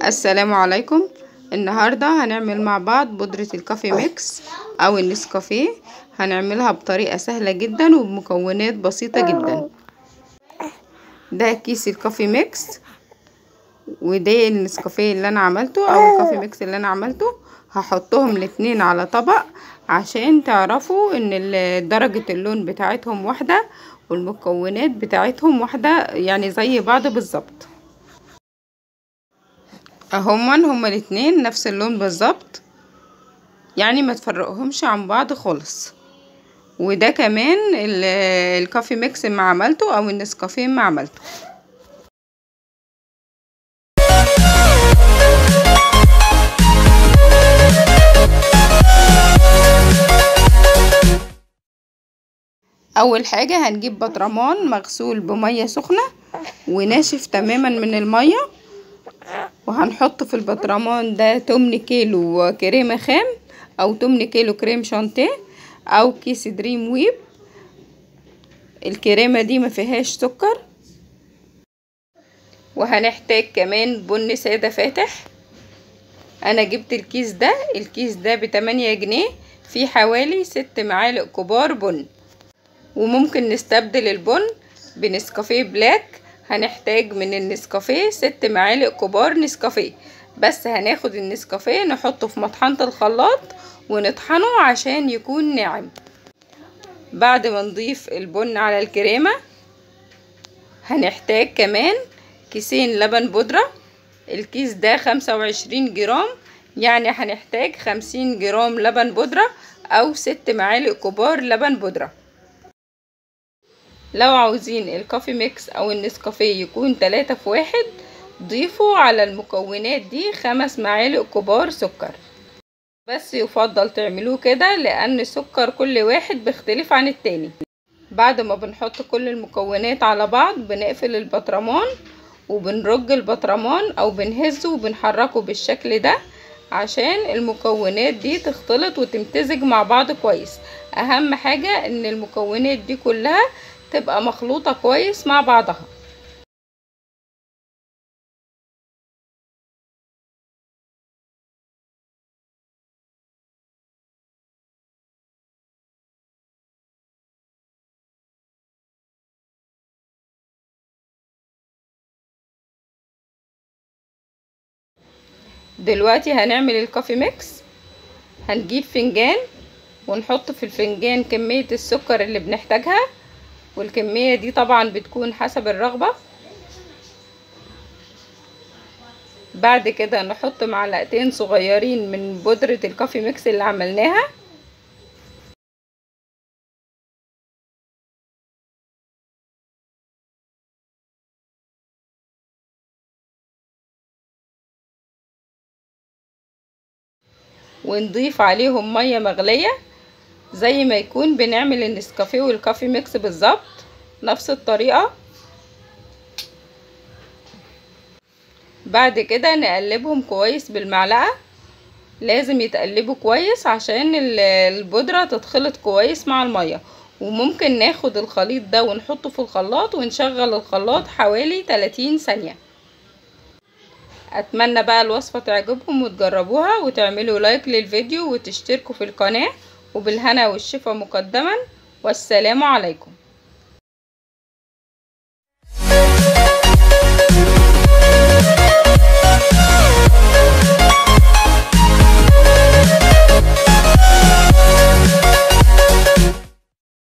السلام عليكم النهاردة هنعمل مع بعض بودرة الكافي ميكس او النسكافيه هنعملها بطريقة سهلة جدا وبمكونات بسيطة جدا ده كيس الكافي ميكس وده النسكافيه اللي انا عملته او الكافي ميكس اللي انا عملته هحطهم الاتنين على طبق عشان تعرفوا ان درجة اللون بتاعتهم واحدة والمكونات بتاعتهم واحدة يعني زي بعض بالظبط هما هما الاتنين نفس اللون بالظبط يعني ما تفرقهمش عن بعض خالص وده كمان الكافي ميكس ما عملته او النسكافيه ما عملته اول حاجة هنجيب بطرمان مغسول بمية سخنة وناشف تماما من المية وهنحط في البطرمان ده تمن كيلو كريمة خام او تمن كيلو كريم شانتيه او كيس دريم ويب الكريمة دي ما فيهاش سكر وهنحتاج كمان بن سادة فاتح انا جبت الكيس ده الكيس ده بتمانية جنيه فيه حوالي ست معالق كبار بن وممكن نستبدل البن بنسكافيه بلاك هنحتاج من النسكافيه ست معالق كبار نسكافيه بس هناخد النسكافيه نحطه في مطحنة الخلاط ونطحنه عشان يكون ناعم بعد ما نضيف البن على الكريمة هنحتاج كمان كيسين لبن بودرة الكيس ده خمسة وعشرين جرام يعني هنحتاج خمسين جرام لبن بودرة او ست معالق كبار لبن بودرة لو عاوزين الكافي ميكس او النسكافيه يكون تلاتة في واحد ضيفوا على المكونات دي خمس معالق كبار سكر بس يفضل تعملوه كده لان سكر كل واحد بيختلف عن التاني بعد ما بنحط كل المكونات على بعض بنقفل البطرمان وبنرج البطرمان او بنهزه وبنحركه بالشكل ده عشان المكونات دي تختلط وتمتزج مع بعض كويس اهم حاجة ان المكونات دي كلها تبقى مخلوطة كويس مع بعضها دلوقتي هنعمل الكافي ميكس هنجيب فنجان ونحط في الفنجان كمية السكر اللي بنحتاجها والكمية دي طبعا بتكون حسب الرغبة بعد كده نحط معلقتين صغيرين من بودرة الكافي ميكس اللي عملناها ونضيف عليهم مية مغلية زي ما يكون بنعمل النسكافيه والكافي ميكس بالظبط نفس الطريقة بعد كده نقلبهم كويس بالمعلقة لازم يتقلبوا كويس عشان البودرة تتخلط كويس مع المية وممكن ناخد الخليط ده ونحطه في الخلاط ونشغل الخلاط حوالي 30 ثانية اتمنى بقى الوصفة تعجبكم وتجربوها وتعملوا لايك للفيديو وتشتركوا في القناة وبالهنا والشفا مقدما والسلام عليكم